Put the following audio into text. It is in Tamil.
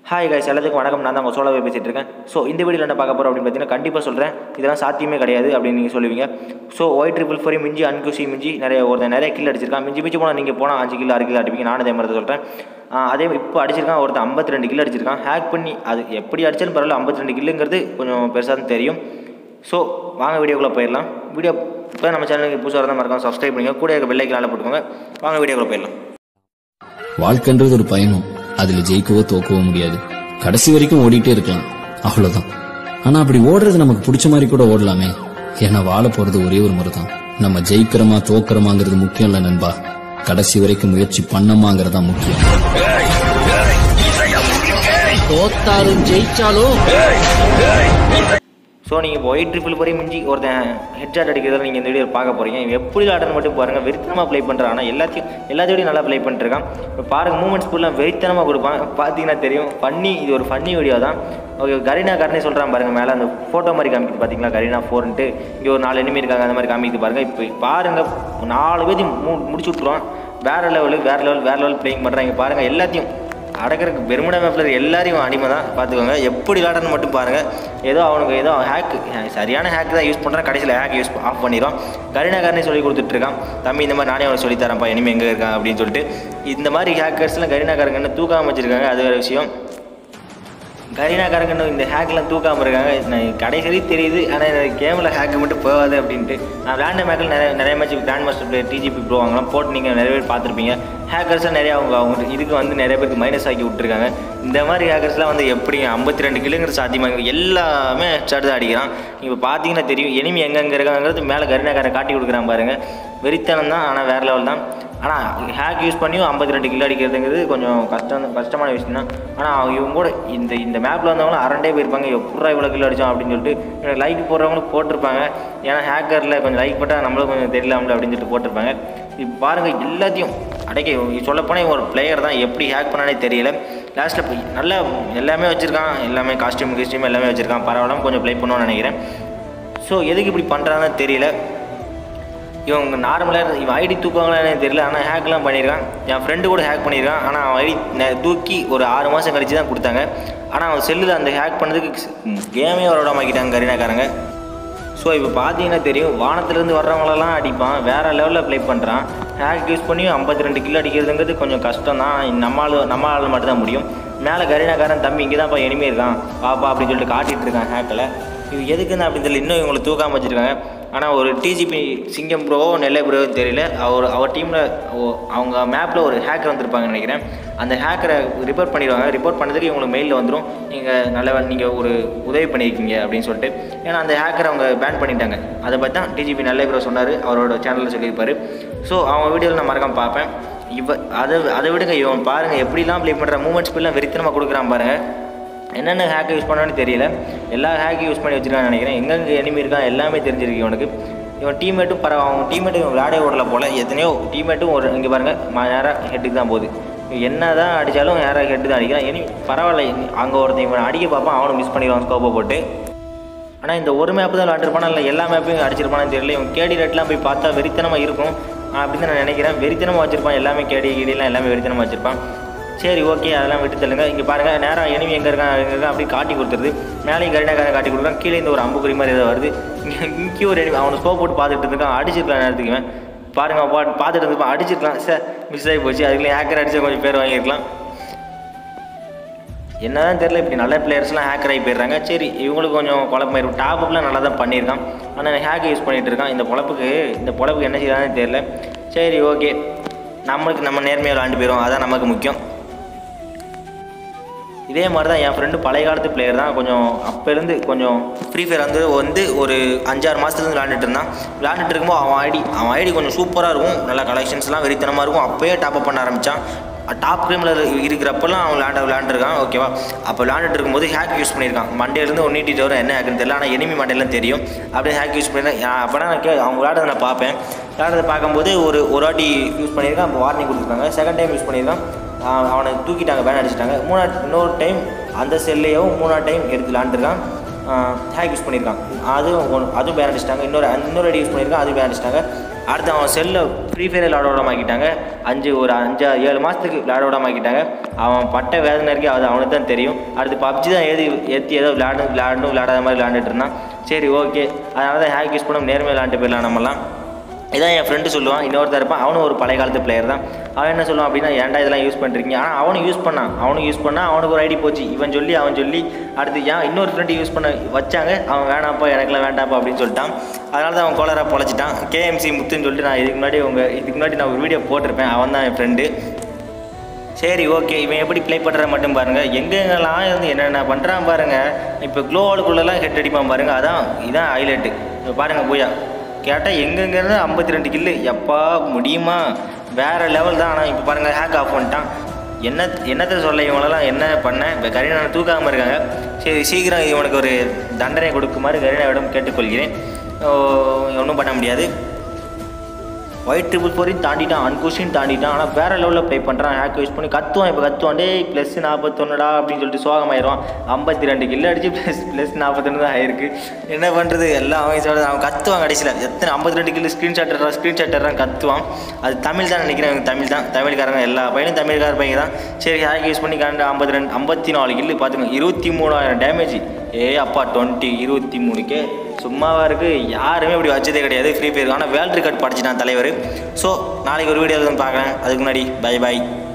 ஹாய் guys எல்லாத்துக்கும் வணக்கம் நான் தான் உங்கள் சோழாவே பேசிகிட்டு இருக்கேன் ஸோ இந்த வீடியோவில் என்ன பார்க்க போகிறோம் அப்படின்னு பார்த்தீங்கன்னா கண்டிப்பாக சொல்கிறேன் இதெல்லாம் சாத்தியமே கிடையாது அப்படின்னு நீங்கள் சொல்லுவீங்க ஸோ ஒயிட் ட்ரிபிள் ஃபோரி மிஞ்சி அன்கூசி மிஞ்சி நிறைய ஒருத்தன் நிறைய கில் அடிச்சிருக்கான் மிஞ்சி மிஞ்சி போனால் நீங்கள் போனால் அஞ்சு கிலோ ஆறு கிலோ அடிப்பீங்க நானும் அதே மாதிரி தான் சொல்கிறேன் அதே இப்போ அடிச்சிருக்கான் ஒருத்தன் ஐம்பத்தி ரெண்டு கிலோ அடிச்சிருக்கான் ஹேக் பண்ணி அது எப்படி அடிச்சாலும் பரவாயில்ல ஐம்பத்தி ரெண்டு கில்லுங்கிறது கொஞ்சம் பெருசாக தான் தெரியும் ஸோ வாங்க வீடியோக்குள்ளே போயிடலாம் வீடியோ இப்போ நம்ம சேனலுக்கு புதுசாக இருந்தால் மறக்காம சப்ஸ்கிரைப் பண்ணிங்க கூட இருக்க பெல்லைக்கு நாளை போட்டுக்கோங்க வாங்க வீடியோக்குள்ளே போயிடலாம் வாழ்க்கைன்றது ஒரு பயணம் அதுல ஜெயிக்கவோ தோக்கவோ முடியாது கடைசி வரைக்கும் ஓடிட்டே இருக்கலாம் அவ்வளவுதான் ஆனா அப்படி ஓடுறது நமக்கு பிடிச்ச மாதிரி கூட ஓடலாமே ஏன்னா வாழ போறது ஒரே ஒரு முறை தான் நம்ம ஜெயிக்கிறோமா தோக்கிறோமாங்கிறது முக்கியம் இல்ல நண்பா கடைசி வரைக்கும் முயற்சி பண்ணமாங்கிறதா முக்கியம் தோத்தாலும் ஜெயிச்சாலும் ஸோ நீங்கள் இப்போ ஒயிட் ட்ரிபிள் போய் மிஞ்சி ஒருத்தன் ஹெட்ஷாட் அடிக்கிறத நீங்கள் இந்த வீடியோ பார்க்க போகிறீங்க இவன் எப்படி விளாடுன்னு மட்டும் பாருங்கள் வெறித்தனமாக ப்ளே பண்ணுறான் ஆனால் எல்லாத்தையும் எல்லாத்தையும் நல்லா ப்ளே பண்ணிருக்கான் இப்போ பாருங்கள் மூமெண்ட்ஸ் ஃபுல்லாக வெறித்தனமாக கொடுப்பான் பார்த்தீங்கன்னா தெரியும் ஃபன்னி இது ஒரு ஃபன்னி வீடியோ தான் ஓகே கரீனா கரனே சொல்கிறான் பாருங்கள் மேலே அந்த ஃபோட்டோ மாதிரி காமிக்குது பார்த்தீங்களா கரீனா ஃபோர்ன்ட்டு இங்கே ஒரு நாலு enemy இருக்காங்க அந்த மாதிரி காமிக்குது பாருங்கள் இப்போ பாருங்கள் நாலு பேர்த்தையும் மூ முடிச்சு விட்ருவான் வேறு லெவலு வேறு லெவல் வேறு லெவல் ப்ளேயிங் பண்ணுறாங்க பாருங்கள் எல்லாத்தையும் அடக்கிறதுக்கு பெருமுடா மேப்பில் எல்லாரையும் அடிமை தான் பார்த்துக்கோங்க எப்படி விளாடன்னு மட்டும் பாருங்கள் ஏதோ அவனுக்கு ஏதோ ஹேக் சரியான ஹேக் தான் யூஸ் பண்ணுறான் கடைசியில் ஹேக் யூஸ் ஆஃப் பண்ணிடுவான் கருணாகரனே சொல்லி கொடுத்துட்ருக்கான் தம்பி இந்த மாதிரி நானே அவனுக்கு சொல்லித்தரேன்ப்பா இனிமேல் எங்கே இருக்கான் அப்படின்னு சொல்லிட்டு இந்த மாதிரி ஹேக்கர்ஸ்லாம் கருணாகரங்கன்னு தூக்காமல் வச்சுருக்காங்க அது வேறு விஷயம் கரீனாக்காரங்கன்னு இந்த ஹேக்லாம் தூக்காமல் இருக்காங்க நான் கடைசி தெரியுது ஆனால் எனக்கு கேமில் ஹேக் மட்டும் போகாது அப்படின்ட்டு நான் விளாண்ட மேக்கில் நிறைய நிறைய மேட்ச் கிராண்ட் மாஸ்டர் பிளேயர் டிஜிபி ப்ரோ அவங்களாம் போட்டு நீங்கள் நிறைய பேர் பார்த்துருப்பீங்க ஹேக்கர்ஸாக நிறைய அவங்க அவங்க இதுக்கு வந்து நிறைய பேருக்கு மைனஸ் ஆக்கி விட்டுருக்காங்க இந்த மாதிரி ஹேக்கர்ஸ்லாம் வந்து எப்படிங்க ஐம்பத்தி ரெண்டு கிலோங்கிற சாத்தியமாக எல்லாமே ஹெட்ஷாட் தான் அடிக்கிறான் இப்போ பார்த்தீங்கன்னா தெரியும் எனிமி எங்கெங்கே இருக்காங்கிறது மேலே கருணாக்காரன் காட்டி கொடுக்குறான் பாருங்கள் வெறித்தனம் தான் ஆனால் வேறு லெவல் தான் ஆனால் ஹேக் யூஸ் பண்ணியும் ஐம்பத்தி ரெண்டு கிலோ அடிக்கிறதுங்கிறது கொஞ்சம் கஷ்டம் கஷ்டமான விஷயம் தான் ஆனால் இவங்க கூட இந்த இந்த மேப்பில் வந்தவங்களும் அரண்டே போயிருப்பாங்க எப்படா இவ்வளோ கிலோ அடித்தோம் அப்படின்னு சொல்லிட்டு எனக்கு லைக் போடுறவங்களும் போட்டிருப்பாங்க ஏன்னா ஹேக்கரில் கொஞ்சம் லைக் போட்டால் நம்மளும் கொஞ்சம் தெரியலாம்ல அப்படின்னு சொல்லிட்டு போட்டிருப்பாங்க இப்போ பாருங்கள் எல்லாத்தையும் அடைக்க சொல்லப்போனால் ஒரு பிளேயர் தான் எப்படி ஹேக் பண்ணானே தெரியல லாஸ்ட்டில் போய் நல்லா எல்லாமே வச்சுருக்கான் எல்லாமே காஸ்டியூம் கிஸ்டியூம் எல்லாமே வச்சுருக்கான் பரவாயில்லாம கொஞ்சம் ப்ளே பண்ணுவோன்னு நினைக்கிறேன் ஸோ எதுக்கு இப்படி பண்ணுறாங்கன்னு தெரியல இவங்க நார்மலாக இவன் ஐடி தூக்குவாங்களான்னு தெரியல ஆனால் ஹேக்லாம் பண்ணியிருக்கான் என் ஃப்ரெண்டு கூட ஹேக் பண்ணியிருக்கான் ஆனால் அவன் ஐடி தூக்கி ஒரு ஆறு மாதம் கழிச்சு தான் கொடுத்தாங்க ஆனால் அவன் செல்லில் அந்த ஹேக் பண்ணதுக்கு கேமே வர விடாமாக்கிட்டாங்க கரீனாக்காரங்க ஸோ இப்போ பார்த்தீங்கன்னா தெரியும் வானத்துலேருந்து வர்றவங்களெல்லாம் அடிப்பான் வேறு லெவலில் ப்ளே பண்ணுறான் ஹேக் யூஸ் பண்ணி ஐம்பத்தி ரெண்டு கிலோ அடிக்கிறதுங்கிறது கொஞ்சம் கஷ்டம் தான் நம்ம ஆள் நம்ம ஆள் மட்டும் தான் முடியும் மேலே கரீனாக்காரன் தம்பி இங்கே தான்ப்பா இனிமே இருக்கான் பாப்பா அப்படின்னு சொல்லிட்டு காட்டிகிட்டு இருக்கான் ஹேக்கில் இது எதுக்குன்னு அப்படின்னு தெரியல இன்னும் இவங்களை தூக்காமல் வச்சுருக்காங்க ஆனால் ஒரு டிஜிபி சிங்கம் ப்ரோவோ நெல்லை ப்ரோவோ தெரியல அவர் அவர் டீமில் அவங்க மேப்பில் ஒரு ஹேக்கர் வந்திருப்பாங்கன்னு நினைக்கிறேன் அந்த ஹேக்கரை ரிப்போர்ட் பண்ணிடுவாங்க ரிப்போர்ட் பண்ணதுக்கு இவங்களுக்கு மெயிலில் வந்துடும் நீங்கள் நல்ல நீங்கள் ஒரு உதவி பண்ணியிருக்கீங்க அப்படின்னு சொல்லிட்டு ஏன்னா அந்த ஹேக்கரை அவங்க பேன் பண்ணிட்டாங்க அதை பற்றி தான் டிஜிபி நல்ல ப்ரோ சொன்னார் அவரோட சேனலில் சொல்லியிருப்பார் ஸோ அவங்க வீடியோவில் நான் மறக்காம பார்ப்பேன் இவ அதை அதை விடுங்க இவன் பாருங்கள் எப்படிலாம் ப்ளே பண்ணுற மூமெண்ட்ஸ் ஃபுல்லாக வெறித்தனமாக கொடுக்குறான் பாருங்கள் என்னென்ன ஹேக் யூஸ் பண்ணான்னு தெரியல எல்லா ஹேக்கையும் யூஸ் பண்ணி வச்சிருக்கான்னு நினைக்கிறேன் எங்கெங்கே எனிமி இருக்கான் எல்லாமே தெரிஞ்சிருக்கு இவனுக்கு இவன் டீம்மேட்டும் பரவ அவன் டீம்மேட்டும் இவன் விளையாடே ஓடல போல் எத்தனையோ டீம்மேட்டும் ஒரு இங்கே பாருங்கள் நேராக ஹெட்டுக்கு தான் போகுது என்ன தான் அடித்தாலும் நேராக ஹெட்டு தான் அடிக்கிறான் இனி பரவாயில்ல அங்கே ஒருத்தன் இவன் அடிக்க பார்ப்பான் அவனும் மிஸ் பண்ணிடுவான் ஸ்கோப்பை போட்டு ஆனால் இந்த ஒரு மேப்பு தான் விளாண்டுருப்பானா இல்லை எல்லா மேப்பையும் அடிச்சிருப்பானு தெரியல இவன் கேடி ரேட்லாம் போய் பார்த்தா வெறித்தனமாக இருக்கும் அப்படின்னு நான் நினைக்கிறேன் வெறித்தனமாக வச்சிருப்பான் எல்லாமே கேடி கீடிலாம் எல்லாமே வெறித்தனமாக வச்சிருப்பான் சரி ஓகே அதெல்லாம் விட்டு தள்ளுங்க இங்கே பாருங்கள் நேரம் எனிமி எங்கே இருக்கான் எங்கே இருக்கான் அப்படி காட்டி கொடுத்துருது மேலேயும் கரெக்டாக காட்டி கொடுக்குறான் கீழே இந்த ஒரு அம்புக்குறி மாதிரி ஏதோ வருது இங்கே இங்கேயும் ஒரு enemy அவனை ஸ்கோப் போட்டு பார்த்துட்டு இருக்கான் அடிச்சிருக்கான் நேரத்துக்கு இவன் பாருங்க பா பார்த்துட்டு இருந்துப்பான் அடிச்சிருக்கலாம் சார் மிஸ் ஆகி போச்சு அதுக்குள்ளே ஹேக்கர் அடிச்சா கொஞ்சம் பேர் வாங்கியிருக்கலாம் என்னதான் தெரியல இப்படி நல்ல பிளேயர்ஸ்லாம் ஹேக்கர் ஆகி போயிடுறாங்க சரி இவங்களுக்கு கொஞ்சம் குழப்பமாயிரும் டாப் அப்லாம் நல்லா தான் பண்ணியிருக்கான் ஆனால் ஹேக் யூஸ் பண்ணிகிட்டு இருக்கான் இந்த பொழப்புக்கு இந்த பொழப்புக்கு என்ன செய்யறான்னு தெரியல சரி ஓகே நம்மளுக்கு நம்ம நேர்மையாக விளாண்டு போயிடும் அதான் நமக்கு முக்கியம் இதே மாதிரி தான் என் ஃப்ரெண்டு பழைய காலத்து பிளேயர் தான் கொஞ்சம் அப்போலேருந்து கொஞ்சம் ஃப்ரீ ஃபயர் வந்து வந்து ஒரு அஞ்சாறு மாதத்துலேருந்து விளாண்டுட்டு இருந்தான் விளாண்டுட்டு இருக்கும்போது அவன் ஐடி அவன் ஐடி கொஞ்சம் சூப்பராக இருக்கும் நல்ல கலெக்ஷன்ஸ்லாம் வெறித்தனமாக இருக்கும் அப்போயே டாப் அப் பண்ண ஆரம்பித்தான் டாப் கேமில் இருக்கிறப்பெல்லாம் அவன் விளாண்ட விளாண்டுருக்கான் ஓகேவா அப்போ விளாண்டுட்டு இருக்கும்போது ஹேக் யூஸ் பண்ணியிருக்கான் மண்டேலேருந்து ஒன் நீட்டிட்டு வரும் என்ன ஹேக்குன்னு தெரியல ஆனால் எனிமி மண்டையெல்லாம் தெரியும் அப்படியே ஹேக் யூஸ் பண்ணியிருக்கேன் அப்போனா நான் கே அவங்க விளாடுறத நான் பார்ப்பேன் விளாடுறத பார்க்கும்போது ஒரு ஒரு வாட்டி யூஸ் பண்ணியிருக்கான் அப்போ வார்னிங் கொடுத்துருக்காங்க செகண்ட் டைம் யூஸ் பண்ணியிருக்கான் ஆஹ் அவனை தூக்கிட்டாங்க பேன் அடிச்சிட்டாங்க மூணாவது இன்னொரு டைம் அந்த செல்லையும் மூணாவது டைம் எடுத்து விளாண்டுருக்கான் ஹேக் யூஸ் பண்ணியிருக்கான் அதுவும் ஒன்று அதுவும் பேன் அடிச்சிட்டாங்க இன்னொரு இன்னொரு ஐடி யூஸ் பண்ணியிருக்கான் அதுவும் பேன் அடிச்சிட்டாங்க அடுத்து அவன் செல்லை ஃப்ரீ ஃபயர் விளாட விடாம ஆக்கிட்டாங்க அஞ்சு ஒரு அஞ்சு ஏழு மாதத்துக்கு விளாட விடாம ஆக்கிட்டாங்க அவன் பட்ட வேதனை இருக்கு அது அவனுக்கு தான் தெரியும் அடுத்து பப்ஜி தான் ஏதி ஏற்றி ஏதோ விளையாடு விளையாடும் விளையாடாத மாதிரி விளையாண்டுட்டு இருந்தான் சரி ஓகே அதனால தான் ஹேக் யூஸ் பண்ண நேர்மையாக விளையாண்டு போயிடலாம் நம்மலாம் இதான் என் ஃப்ரெண்டு சொல்லுவான் இன்னொருத்தர் இருப்பான் அவனும் ஒரு பழைய காலத்து பிளேயர் தான் அவன் என்ன சொல்லுவான் அப்படின்னா ஏன்டா இதெல்லாம் யூஸ் பண்ணுறீங்க ஆனால் அவனும் யூஸ் பண்ணான் அவனும் யூஸ் பண்ணால் அவனுக்கு ஒரு ஐடி போச்சு இவன் சொல்லி அவன் சொல்லி அடுத்து ஏன் இன்னொரு ஃப்ரெண்டு யூஸ் பண்ண வச்சாங்க அவன் வேணாம்ப்பா எனக்குலாம் வேண்டாம்ப்பா அப்படின்னு சொல்லிட்டான் அதனால தான் அவன் கோலராக பொழைச்சிட்டான் கேஎம்சி முத்துன்னு சொல்லிட்டு நான் இதுக்கு முன்னாடி உங்கள் இதுக்கு முன்னாடி நான் ஒரு வீடியோ போட்டிருப்பேன் அவன் தான் என் ஃப்ரெண்டு சரி ஓகே இவன் எப்படி ப்ளே பண்ணுற மட்டும் பாருங்கள் எங்கெங்கெல்லாம் இருந்து என்னென்ன பண்ணுறான் பாருங்கள் இப்போ க்ளோவாலுக்குள்ளெல்லாம் ஹெட் அடிப்பான் பாருங்கள் அதான் இதான் ஹைலைட்டு இப்போ பாருங்கள் பூயா கேட்டால் எங்கெங்கேருந்து ஐம்பத்தி ரெண்டு கில்லு எப்பா முடியுமா வேறு லெவல் தான் ஆனால் இப்போ பாருங்கள் ஹேக் ஆஃப் பண்ணிட்டான் என்ன என்னத்தை சொல்ல இவங்களெல்லாம் என்ன பண்ண இப்போ கரீனா தூக்காமல் இருக்காங்க சரி சீக்கிரம் இவனுக்கு ஒரு தண்டனை கொடுக்குமாறு கரீனாவிடம் கேட்டுக்கொள்கிறேன் ஒன்றும் பண்ண முடியாது ஒயிட் ட்ரிபிள் ஃபோரையும் தாண்டிட்டான் அன்கோஷின் தாண்டிட்டான் ஆனால் வேறு லெவலில் ப்ளே பண்ணுறான் ஹேக் யூஸ் பண்ணி கத்துவான் இப்போ கத்துவான் டேய் ப்ளஸ் நாற்பத்தொன்னுடா அப்படின்னு சொல்லிட்டு சோகமாயிடுவான் ஐம்பத்தி ரெண்டு கில்லு அடிச்சு ப்ளஸ் ப்ளஸ் நாற்பத்தொன்று தான் ஆயிருக்கு என்ன பண்ணுறது எல்லாம் அவன் சொல்றது அவன் கத்துவான் கடைசியில் எத்தனை ஐம்பத்தி ரெண்டு கில்லு ஸ்க்ரீன்ஷாட் எடுறான் ஸ்க்ரீன்ஷாட் எடுறான் கத்துவான் அது தமிழ் தான் நினைக்கிறேன் இவங்க தமிழ் தான் தமிழ்காரங்க எல்லா பையனும் தமிழ்கார பையன் தான் சரி ஹேக் யூஸ் பண்ணி கண்டு ஐம்பத்தி ரெண்டு ஐம்பத்தி நாலு கில்லு பார்த்துங்க இருபத்தி மூணாயிரம் டேமேஜ் ஏ அப்பா டுவெண்ட்டி இருபத்தி மூணுக்கே சும்மாவா இருக்குது யாருமே இப்படி வச்சதே கிடையாது ஃப்ரீ ஃபயர் ஆனால் வேர்ல்டு ரெக்கார்ட் படிச்சிட்டான் தலைவர் ஸோ நாளைக்கு ஒரு வீடியோ பார்க்குறேன் அதுக்கு முன்னாடி பை பாய்